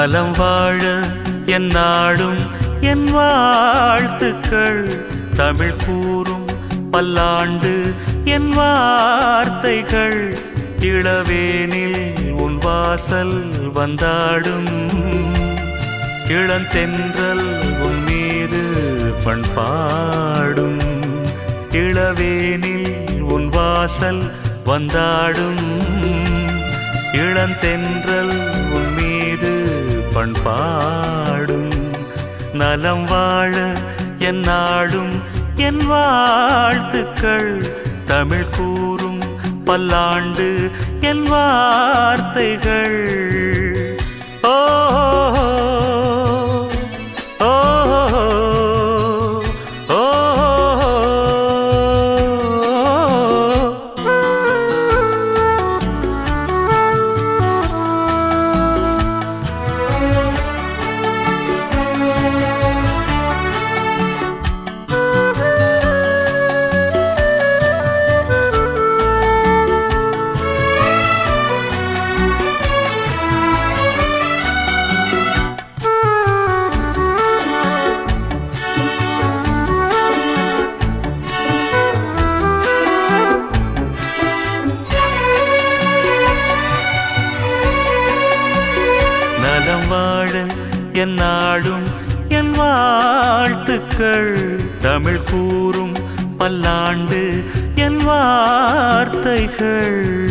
நலம் வாழ என் நாடும் என் வாழ்த்துக்கள் தமிழ் கூறும் பல்லாண்டு என் வார்த்தைகள் இளவேனில் உன் வாசல் வந்தாடும் இளந்தென்றல் உன் மீது பண்பாடும் இளவேனில் உன் வாசல் வந்தாடும் இளந்தென்றல் உன் மீது பண்பாடும் நலம் வாழ என் நாடும் என் வாழ்த்துக்கள் தமிழ் கூறும் பல்லாண்டு என் வார்த்தைகள் ஓ ஓ ஓ நலம் வாழ என் நாடும் என் வாழ்த்துக்கள் தமிழ் கூறும் பல்லாண்டு என் வார்த்தைகள்